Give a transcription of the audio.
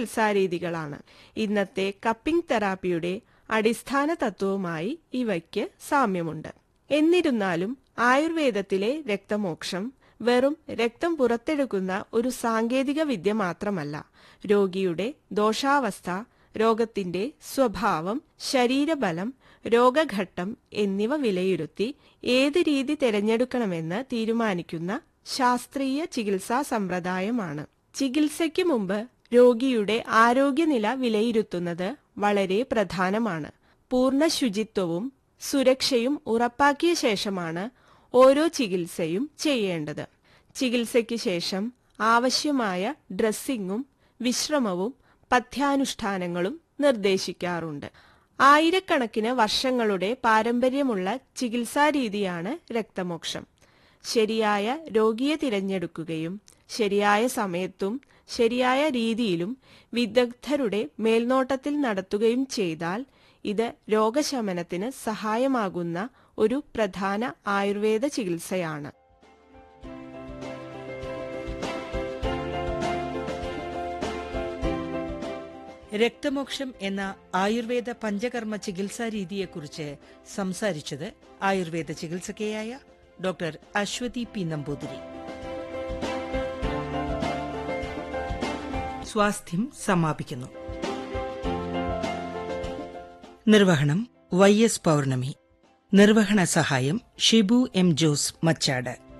ചികിത്സാരീതികളാണ് ഇന്നത്തെ കപ്പിംഗ് തെറാപ്പിയുടെ അടിസ്ഥാന തത്വവുമായി ഇവയ്ക്ക് സാമ്യമുണ്ട് എന്നിരുന്നാലും ആയുർവേദത്തിലെ രക്തമോക്ഷം വെറും രക്തം പുറത്തെടുക്കുന്ന ഒരു സാങ്കേതിക വിദ്യ മാത്രമല്ല രോഗിയുടെ ദോഷാവസ്ഥ രോഗത്തിന്റെ സ്വഭാവം ശരീരബലം രോഗഘട്ടം എന്നിവ വിലയിരുത്തി ഏത് രീതി തിരഞ്ഞെടുക്കണമെന്ന് തീരുമാനിക്കുന്ന ശാസ്ത്രീയ ചികിത്സാ സമ്പ്രദായമാണ് ചികിത്സയ്ക്ക് മുമ്പ് രോഗിയുടെ ആരോഗ്യനില വിലയിരുത്തുന്നത് വളരെ പ്രധാനമാണ് പൂർണ്ണ ശുചിത്വവും സുരക്ഷയും ഉറപ്പാക്കിയ ശേഷമാണ് ഓരോ ചികിത്സയും ചെയ്യേണ്ടത് ചികിത്സയ്ക്ക് ശേഷം ആവശ്യമായ ഡ്രസ്സിങ്ങും വിശ്രമവും പഥ്യാനുഷ്ഠാനങ്ങളും നിർദ്ദേശിക്കാറുണ്ട് ആയിരക്കണക്കിന് വർഷങ്ങളുടെ പാരമ്പര്യമുള്ള ചികിത്സാരീതിയാണ് രക്തമോക്ഷം ശരിയായ രോഗിയെ തിരഞ്ഞെടുക്കുകയും ശരിയായ സമയത്തും ശരിയായ രീതിയിലും വിദഗ്ധരുടെ മേൽനോട്ടത്തിൽ നടത്തുകയും ചെയ്താൽ ഇത് രോഗശമനത്തിന് സഹായമാകുന്ന ഒരു പ്രധാന ആയുർവേദ ചികിത്സയാണ് രക്തമോക്ഷം എന്ന ആയുർവേദ പഞ്ചകർമ്മ ചികിത്സാ രീതിയെക്കുറിച്ച് സംസാരിച്ചത് ആയുർവേദ ചികിത്സകയായ ഡോക്ടർ അശ്വതി പി നമ്പൂതിരി സ്വാസ്ഥ്യം സമാപിക്കുന്നു നിർവഹണം വൈ എസ് പൗർണമി നിർവഹണ സഹായം ഷിബു എം ജോസ് മച്ചാട്